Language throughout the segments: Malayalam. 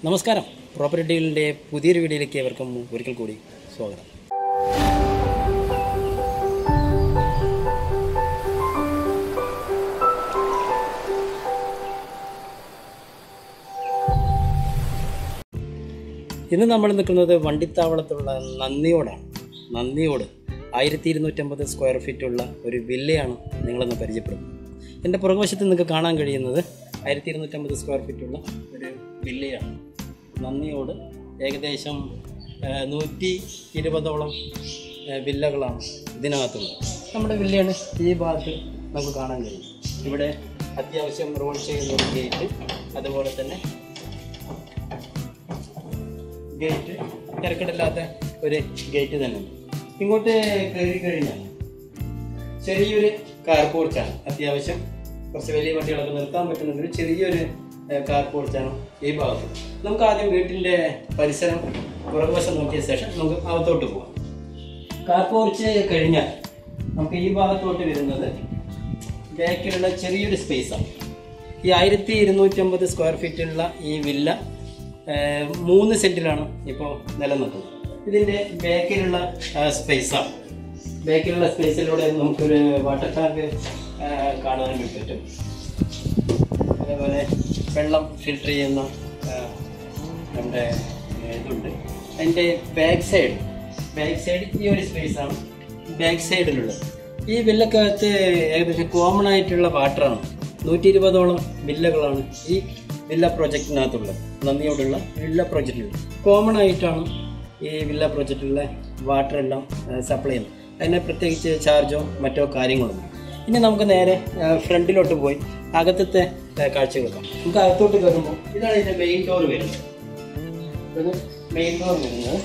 നമസ്കാരം പ്രോപ്പർട്ടി ഡീലിൻ്റെ പുതിയൊരു വീഡിയോയിലേക്ക് ഏവർക്കും ഒരിക്കൽ കൂടി സ്വാഗതം ഇന്ന് നമ്മൾ നിൽക്കുന്നത് വണ്ടിത്താവളത്തുള്ള നന്ദിയോടാണ് നന്ദിയോട് ആയിരത്തി ഇരുന്നൂറ്റമ്പത് സ്ക്വയർ ഫീറ്റുള്ള ഒരു വില്ലയാണ് നിങ്ങളൊന്ന് പരിചയപ്പെടുന്നത് എൻ്റെ പുറകുവശത്ത് നിങ്ങൾക്ക് കാണാൻ കഴിയുന്നത് ആയിരത്തി ഇരുന്നൂറ്റമ്പത് സ്ക്വയർ ഫീറ്റുള്ള ഒരു വില്ലയാണ് നന്ദിയോട് ഏകദേശം ആ, നൂറ്റി ഇരുപതോളം ആ, വില്ലകളാണ് ഇതിനകത്തുള്ളത് നമ്മുടെ വില്ലയാണ് ഈ ഭാഗത്ത് നമുക്ക് കാണാൻ കഴിയും ഇവിടെ അത്യാവശ്യം റോൾ ചെയ്യുന്ന ഒരു ഗേറ്റ് അതുപോലെ തന്നെ ഗേറ്റ് തിരക്കിടില്ലാത്ത ഒരു ഗേറ്റ് തന്നെ ഇങ്ങോട്ട് കയറി കഴിഞ്ഞാൽ ചെറിയൊരു കാർ പോർച്ചാണ് അത്യാവശ്യം കുറച്ച് വലിയ വണ്ടികളൊക്കെ നിർത്താൻ പറ്റുന്ന ഒരു ചെറിയൊരു ഏഹ്, കാർ പോർച്ചാണ് ഈ ഭാഗത്ത് നമുക്ക് ആദ്യം വീട്ടിൻ്റെ പരിസരം പുറകുവശം നോക്കിയ ശേഷം നമുക്ക് അകത്തോട്ട് പോകാം കാർ പോർച്ച് കഴിഞ്ഞാൽ നമുക്ക് ഈ ഭാഗത്തോട്ട് വരുന്നത് ബാക്കിലുള്ള ചെറിയൊരു സ്പേസാണ് ഈ ആയിരത്തി ഇരുന്നൂറ്റമ്പത് സ്ക്വയർ ഫീറ്റുള്ള ഈ വില്ല ഏഹ്, മൂന്ന് സെൻറ്റിലാണ് ഇപ്പോൾ നിലനിൽക്കുന്നത് ഇതിൻ്റെ ബാക്കിലുള്ള സ്പേസാണ് ബാക്കിലുള്ള സ്പേസിലൂടെ നമുക്കൊരു വാട്ടർ ടാങ്ക് കാണാൻ വേണ്ടി പറ്റും അതേപോലെ വെള്ളം ഫിൽട്ടർ ചെയ്യുന്ന ആ, നമ്മുടെ ഏ, ഇതുണ്ട് അതിൻ്റെ ബാക്ക് സൈഡ് ബാക്ക് സൈഡ് ഈ ഒരു സ്പേസാണ് ബാക്ക് സൈഡിലുള്ളത് ഈ വില്ലക്കകത്ത് ഏകദേശം കോമൺ ആയിട്ടുള്ള വാട്ടറാണ് നൂറ്റി ഇരുപതോളം വില്ലകളാണ് ഈ വില്ല പ്രോജക്റ്റിനകത്തുള്ളത് നന്ദിയോടുള്ള വില്ല പ്രോജക്റ്റിൽ കോമൺ ആയിട്ടാണ് ഈ വില്ല പ്രോജക്റ്റിലുള്ള വാട്ടർ എല്ലാം സപ്ലൈ ചെയ്യുന്നത് അതിന് പ്രത്യേകിച്ച് ചാർജോ മറ്റോ കാര്യങ്ങളൊന്നും ഇനി നമുക്ക് നേരെ ആ, ഫ്രണ്ടിലോട്ട് പോയി അകത്തത്തെ ആ, കാഴ്ചകൾ കാണാം നമുക്ക് അകത്തോട്ട് കയറുമ്പോൾ ഇതാണ് ഇതിൻ്റെ മെയിൻ ഡോർ വരുന്നത് ഇത് മെയിൻ ഡോർ വരുന്നത്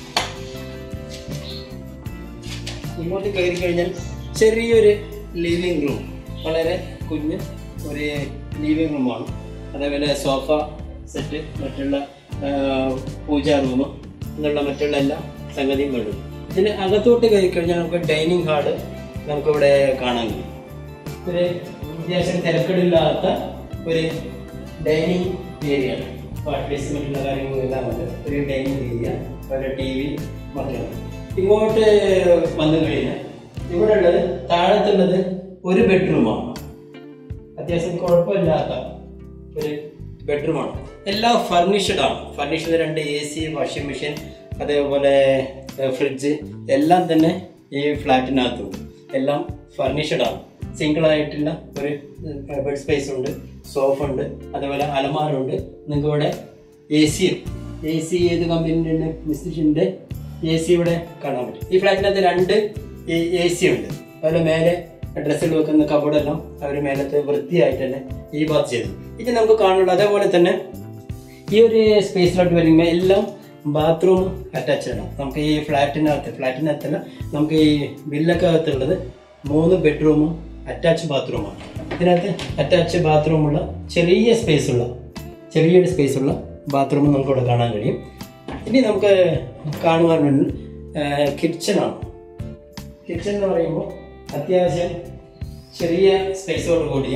ഇങ്ങോട്ട് കയറി കഴിഞ്ഞാൽ ചെറിയൊരു ലിവിങ് റൂം വളരെ കുഞ്ഞ് ഒരു ലിവിങ് റൂമാണ് അതേപോലെ സോഫ സെറ്റ് മറ്റുള്ള ആ, പൂജാ റൂം എന്നുള്ള മറ്റുള്ള എല്ലാ സംഗതിയും വേണം ഇതിന് അകത്തോട്ട് കയറി കഴിഞ്ഞാൽ നമുക്ക് ഡൈനിങ് ഹാള് നമുക്കിവിടെ കാണാൻ കഴിയും ഒരു അത്യാവശ്യം തിരക്കിടില്ലാത്ത ഒരു ഡൈനിങ് ഏരിയ ആണ് പാർട്ടീസ് മറ്റുള്ള കാര്യങ്ങളെല്ലാം ഉണ്ട് ഒരു ഡൈനിങ് ഏരിയ ഒരു ടി വി മറ്റുള്ള ഇങ്ങോട്ട് വന്നു കഴിഞ്ഞാൽ ഇവിടെ ഉള്ളത് താഴത്തുള്ളത് ഒരു ബെഡ്റൂമാണ് അത്യാവശ്യം കുഴപ്പമില്ലാത്ത ഒരു ബെഡ്റൂമാണ് എല്ലാം ഫർണിഷ്ഡ് ആണ് ഫർണിഷ്ഡ് രണ്ട് എ സി വാഷിംഗ് മെഷീൻ അതേപോലെ ഫ്രിഡ്ജ് എല്ലാം തന്നെ ഈ ഫ്ലാറ്റിനകത്തുണ്ട് എല്ലാം ഫർണിഷ്ഡ് ആണ് സിംഗിൾ ആയിട്ടുള്ള ഒരു ബെഡ് സ്പേസ് ഉണ്ട് സോഫ ഉണ്ട് അതേപോലെ അലമാരുണ്ട് നിങ്ങൾക്ക് ഇവിടെ എ സി എ സി ഏത് കമ്പനിയുടെ മിസ്റ്റിഷിൻ്റെ എ സി ഇവിടെ കാണാൻ പറ്റും ഈ ഫ്ലാറ്റിനകത്ത് രണ്ട് എ സി ഉണ്ട് അതുപോലെ മേലെ ഡ്രസ്സിൽ വെക്കുന്ന കബോർഡെല്ലാം അവർ മേലത്തെ വൃത്തിയായിട്ട് തന്നെ ഈ ഭാഗത്ത് ചെയ്തു ഇത് നമുക്ക് കാണുള്ളൂ അതേപോലെ തന്നെ ഈ ഒരു സ്പേസിലോട്ട് വരുമ്പോൾ എല്ലാം ബാത്റൂം അറ്റാച്ച്ഡ് ആണ് നമുക്ക് ഈ ഫ്ലാറ്റിനകത്ത് ഫ്ലാറ്റിനകത്തല്ല നമുക്ക് ഈ വില്ലക്കകത്തുള്ളത് മൂന്ന് ബെഡ്റൂമും അറ്റാച്ച് ബാത്റൂമാണ് ഇതിനകത്ത് അറ്റാച്ച് ബാത്റൂമുള്ള ചെറിയ സ്പേസുള്ള ചെറിയൊരു സ്പേസുള്ള ബാത്റൂം നമുക്ക് ഇവിടെ കാണാൻ കഴിയും ഇനി നമുക്ക് കാണുവാൻ വേണ്ടി കിച്ചണാണ് കിച്ചൺ എന്ന് പറയുമ്പോൾ അത്യാവശ്യം ചെറിയ സ്പേസോട് കൂടിയ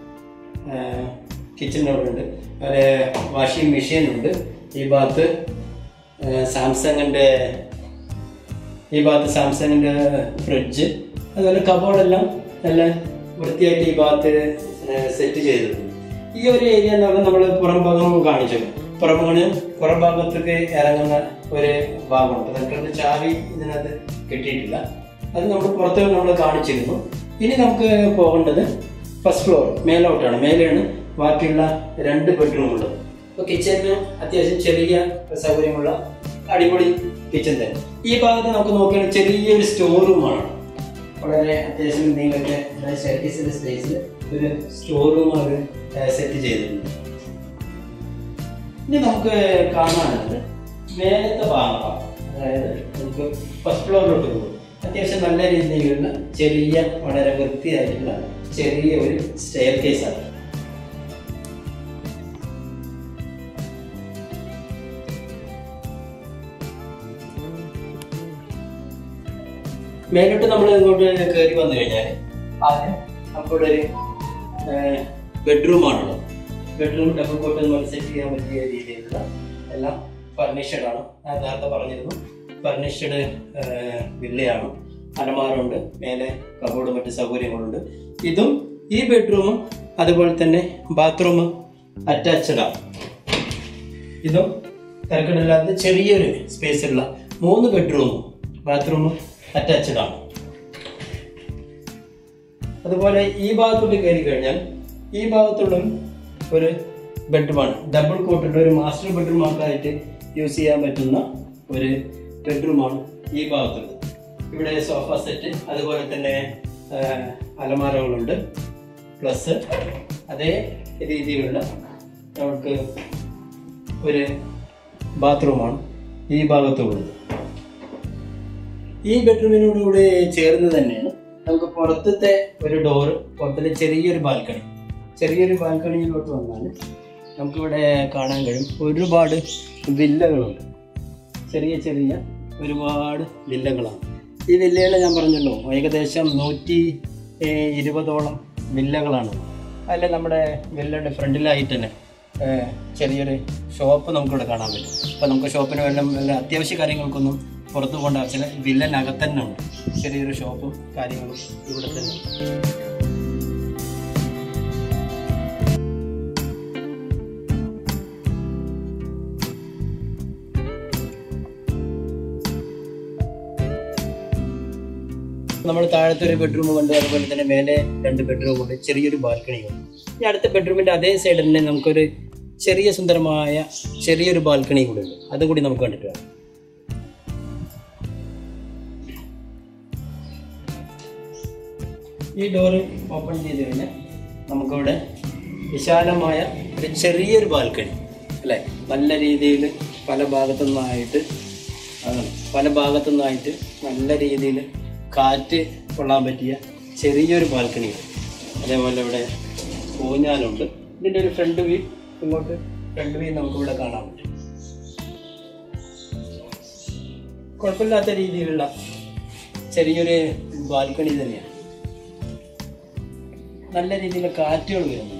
കിച്ചൺ അവിടെ ഉണ്ട് അതുപോലെ വാഷിംഗ് മെഷീൻ ഉണ്ട് ഈ ഭാഗത്ത് സാംസങ്ങിൻ്റെ ഈ ഭാഗത്ത് സാംസങ്ങിൻ്റെ ഫ്രിഡ്ജ് അതുപോലെ കബോർഡെല്ലാം നല്ല വൃത്തിയായിട്ട് ഈ ഭാഗത്ത് സെറ്റ് ചെയ്തിട്ടുണ്ട് ഈ ഒരു ഏരിയ എന്ന് പറഞ്ഞാൽ നമ്മൾ പുറം ഭാഗം കാണിച്ചു പുറമാണ് പുറം ഭാഗത്തേക്ക് ഇറങ്ങുന്ന ഒരു ഭാഗമുണ്ട് നമുക്ക് ചാവി ഇതിനകത്ത് കിട്ടിയിട്ടില്ല അത് നമ്മൾ പുറത്ത് നമ്മൾ കാണിച്ചിരുന്നു ഇനി നമുക്ക് പോകേണ്ടത് ഫസ്റ്റ് ഫ്ലോർ മേലോട്ടാണ് മേലെയാണ് ബാക്കിയുള്ള രണ്ട് ബെഡ്റൂം ഉള്ളത് അപ്പോൾ കിച്ചണിന് അത്യാവശ്യം ചെറിയ സൗകര്യമുള്ള അടിപൊളി കിച്ചൺ തന്നെ ഈ ഭാഗത്ത് നമുക്ക് നോക്കുകയാണെങ്കിൽ ചെറിയൊരു സ്റ്റോർ റൂമാണ് വളരെ അത്യാവശ്യം നിങ്ങൾക്ക് സ്റ്റേറ്റീസിന്റെ സ്പേസിൽ ഒരു സ്റ്റോർ റൂം അവർ സെറ്റ് ചെയ്തിട്ടുണ്ട് ഇനി നമുക്ക് കാണാനുള്ളത് മേലത്തെ ഭാഗമാണ് അതായത് നമുക്ക് ഫസ്റ്റ് ഫ്ലോറിലോട്ട് പോകും അത്യാവശ്യം നല്ല രീതിയിലുള്ള ചെറിയ വളരെ വൃത്തിയായിട്ടുള്ള ചെറിയ ഒരു സ്റ്റെയർ കേസാണ് മേലോട്ട് നമ്മൾ ഇങ്ങോട്ട് കയറി വന്നു കഴിഞ്ഞാൽ ആദ്യം നമുക്കിവിടെ ഒരു ബെഡ്റൂമാണുള്ളത് ബെഡ്റൂം ഡബിൾ കോട്ട് എന്ന് സെറ്റ് ചെയ്യാൻ പറ്റിയ രീതിയിലുള്ള എല്ലാം ഫർണിഷ്ഡ് ആണ് ഞാൻ നേരത്തെ പറഞ്ഞിരുന്നു ഫർണിഷ്ഡ് വില്ലയാണ് അലമാറുണ്ട് മേലെ കബോർഡ് മറ്റ് സൗകര്യങ്ങളുണ്ട് ഇതും ഈ ബെഡ്റൂമും അതുപോലെ തന്നെ ബാത്റൂമും അറ്റാച്ച്ഡ് ആണ് ഇതും തിരക്കിടില്ലാത്ത ചെറിയൊരു സ്പേസുള്ള മൂന്ന് ബെഡ്റൂമും ബാത്റൂമും അറ്റാച്ച്ഡ് ആണ് അതുപോലെ ഈ ഭാഗത്തോട്ട് കയറി കഴിഞ്ഞാൽ ഈ ഭാഗത്തുള്ള ഒരു ബെഡ്റൂമാണ് ഡബിൾ കോട്ടിട്ട് ഒരു മാസ്റ്റർ ബെഡ്റൂം ആയിട്ട് യൂസ് ചെയ്യാൻ പറ്റുന്ന ഒരു ബെഡ്റൂമാണ് ഈ ഭാഗത്തുള്ളത് ഇവിടെ സോഫ സെറ്റ് അതുപോലെ തന്നെ ആ, അലമാരകളുണ്ട് പ്ലസ് അതേ രീതിയിലുള്ള നമുക്ക് ഒരു ബാത്റൂമാണ് ഈ ഭാഗത്തുള്ളത് ഈ ബെഡ്റൂമിനോടുകൂടി ചേർന്ന് തന്നെയാണ് നമുക്ക് പുറത്തത്തെ ഒരു ഡോറ് പുറത്തിലെ ചെറിയൊരു ബാൽക്കണി ചെറിയൊരു ബാൽക്കണിയിലോട്ട് വന്നാൽ നമുക്കിവിടെ കാണാൻ കഴിയും ഒരുപാട് വില്ലകളുണ്ട് ചെറിയ ചെറിയ ഒരുപാട് വില്ലകളാണ് ഈ വില്ലകൾ ഞാൻ പറഞ്ഞല്ലോ ഏകദേശം നൂറ്റി ഏഹ്, ഇരുപതോളം വില്ലകളാണ് അതിൽ നമ്മുടെ വില്ലയുടെ ഫ്രണ്ടിലായിട്ട് തന്നെ ഏഹ്, ചെറിയൊരു ഷോപ്പ് നമുക്കിവിടെ കാണാൻ പറ്റും അപ്പോൾ നമുക്ക് ഷോപ്പിന് വല്ലതും വല്ല അത്യാവശ്യ കാര്യങ്ങൾക്കൊന്നും പുറത്തു പോകേണ്ട ആവശ്യമില്ല വില്ലനകത്ത് തന്നെ ഉണ്ട് ചെറിയൊരു ഷോപ്പും കാര്യങ്ങളും ഇവിടെ തന്നെ ഉണ്ട്. നമ്മൾ താഴത്തെ ഒരു ബെഡ്റൂം കണ്ടു അതുപോലെ തന്നെ മേലെ രണ്ട് ബെഡ്റൂം ഉണ്ട് ചെറിയൊരു ബാൽക്കണി ഉണ്ട് ഈ അടുത്ത ബെഡ്റൂമിന്റെ അതേ സൈഡിൽ തന്നെ നമുക്കൊരു ചെറിയ സുന്ദരമായ ചെറിയൊരു ബാൽക്കണി കൂടെ ഉണ്ട് അതും കൂടി നമുക്ക് കണ്ടിട്ട് വരാം ഈ ഡോറ് ഓപ്പൺ ചെയ്ത് കഴിഞ്ഞാൽ നമുക്കിവിടെ വിശാലമായ ഒരു ചെറിയൊരു ബാൽക്കണി അല്ലേ നല്ല രീതിയിൽ പല ഭാഗത്തു നിന്നായിട്ട് അതാണ് പല ഭാഗത്തു നിന്നായിട്ട് നല്ല രീതിയിൽ കാറ്റ് കൊള്ളാൻ പറ്റിയ ചെറിയൊരു ബാൽക്കണി അതേപോലെ ഇവിടെ ഊഞ്ഞാലുണ്ട് ഇതിൻ്റെ ഒരു ഫ്രണ്ട് വ്യൂ ഇങ്ങോട്ട് ഫ്രണ്ട് വ്യൂ നമുക്കിവിടെ കാണാൻ പറ്റും കുഴപ്പമില്ലാത്ത രീതിയിലുള്ള ചെറിയൊരു ബാൽക്കണി തന്നെയാണ് നല്ല രീതിയിൽ കാറ്റുകൾ വരുന്നുണ്ട്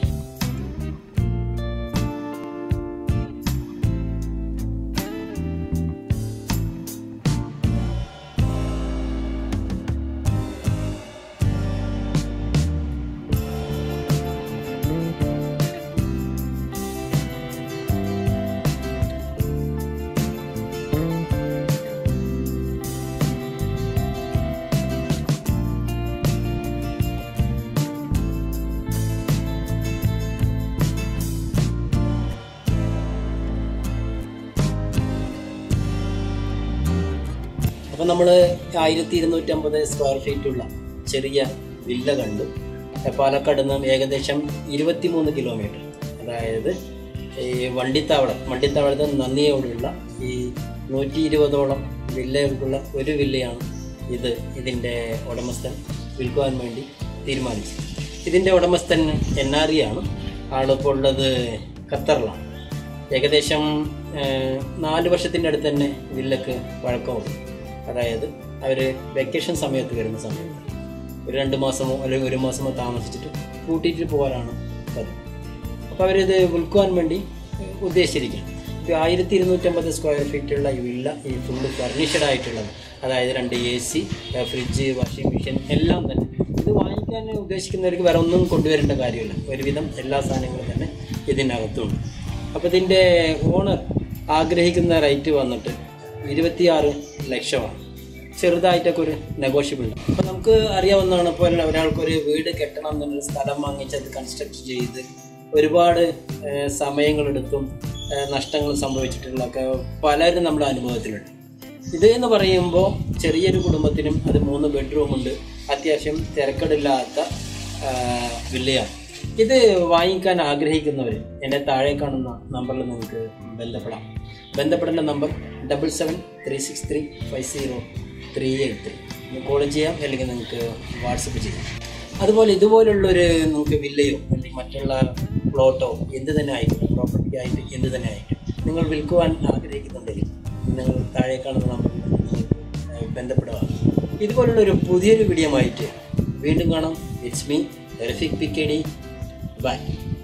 അപ്പം നമ്മൾ ആയിരത്തി ഇരുന്നൂറ്റമ്പത് സ്ക്വയർ ഫീറ്റുള്ള ചെറിയ വില്ല കണ്ടു പാലക്കാട് നിന്ന് ഏകദേശം ഇരുപത്തിമൂന്ന് കിലോമീറ്റർ അതായത് ഈ വണ്ടിത്താവളം വണ്ടിത്താവളത്തിൽ നിന്ന് നന്ദിയോടുള്ള ഈ നൂറ്റി ഇരുപതോളം വില്ലകൾക്കുള്ള ഒരു വില്ലയാണ് ഇത് ഇതിൻ്റെ ഉടമസ്ഥൻ വിൽക്കുവാൻ വേണ്ടി തീരുമാനിച്ചത് ഇതിൻ്റെ ഉടമസ്ഥൻ എൻ ആർ ഇ ആണ് ആളിപ്പോൾ ഉള്ളത് ഖത്തറിലാണ് ഏകദേശം ഏഹ്, നാല് വർഷത്തിൻ്റെ അടുത്ത് തന്നെ വില്ലക്ക് വഴക്കമുണ്ട് അതായത് അവർ വെക്കേഷൻ സമയത്ത് വരുന്ന സമയത്ത് ഒരു രണ്ട് മാസമോ അല്ലെങ്കിൽ ഒരു മാസമോ താമസിച്ചിട്ട് കൂട്ടിയിട്ട് പോകാനാണ് പതിവ് അപ്പോൾ അവരിത് വിൽക്കുവാൻ വേണ്ടി ഏഹ്, ഉദ്ദേശിച്ചിരിക്കുകയാണ് ഇപ്പോൾ ആയിരത്തി ഇരുന്നൂറ്റമ്പത് സ്ക്വയർ ഫീറ്റുള്ള ഈ വില്ല ഈ ഫുള്ള് ഫർണിഷഡ് ആയിട്ടുള്ളത് അതായത് രണ്ട് A C fridge washing machine എല്ലാം തന്നെ ഇത് വാങ്ങിക്കാൻ ഉദ്ദേശിക്കുന്നവർക്ക് വേറെ ഒന്നും കൊണ്ടുവരേണ്ട കാര്യമില്ല ഒരുവിധം എല്ലാ സാധനങ്ങളും തന്നെ ഇതിനകത്തുണ്ട് അപ്പോൾ ഇതിൻ്റെ ഓണർ ആഗ്രഹിക്കുന്ന റേറ്റ് വന്നിട്ട് ഇരുപത്തിയാറ് ലക്ഷമാണ് ചെറുതായിട്ടൊക്കെ ഒരു നെഗോഷ്യബിൾ അപ്പോൾ നമുക്ക് അറിയാവുന്നതാണ് ഇപ്പോൾ ഒരാൾക്കൊരു വീട് കെട്ടണം എന്നൊരു സ്ഥലം വാങ്ങിച്ച് അത് കൺസ്ട്രക്ട് ചെയ്ത് ഒരുപാട് ഏഹ്, സമയങ്ങളെടുത്തും ഏഹ്, നഷ്ടങ്ങൾ സംഭവിച്ചിട്ടുള്ളതൊക്കെ പലരും നമ്മുടെ അനുഭവത്തിലുണ്ട് ഇത് എന്ന് പറയുമ്പോൾ ചെറിയൊരു കുടുംബത്തിനും അത് മൂന്ന് ബെഡ്റൂം ഉണ്ട് അത്യാവശ്യം തിരക്കടില്ലാത്ത ആ, വില്ലയാണ് ഇത് വാങ്ങിക്കാൻ ആഗ്രഹിക്കുന്നവർ എൻ്റെ താഴെ കാണുന്ന നമ്പറിൽ നിങ്ങൾക്ക് ബന്ധപ്പെടാം ബന്ധപ്പെടേണ്ട number double seven three six three five zero three eight three call ചെയ്യാം അല്ലെങ്കിൽ നിങ്ങൾക്ക് വാട്സപ്പ് ചെയ്യാം അതുപോലെ ഇതുപോലുള്ളൊരു നിങ്ങൾക്ക് വില്ലയോ അല്ലെങ്കിൽ മറ്റുള്ള പ്ലോട്ടോ എന്ത് തന്നെ ആയിക്കോട്ടെ പ്രോപ്പർട്ടി ആയിട്ട് എന്ത് തന്നെ ആയിട്ട് നിങ്ങൾ വിൽക്കുവാൻ ആഗ്രഹിക്കുന്നുണ്ടെങ്കിൽ നിങ്ങൾ താഴെ കാണുന്ന നമ്പറിൽ നിങ്ങൾക്ക് ഏഹ്, ബന്ധപ്പെടുക ഇതുപോലുള്ള ഒരു പുതിയൊരു വീഡിയോ ആയിട്ട് വീണ്ടും കാണാം it's me Rafeeq P K D by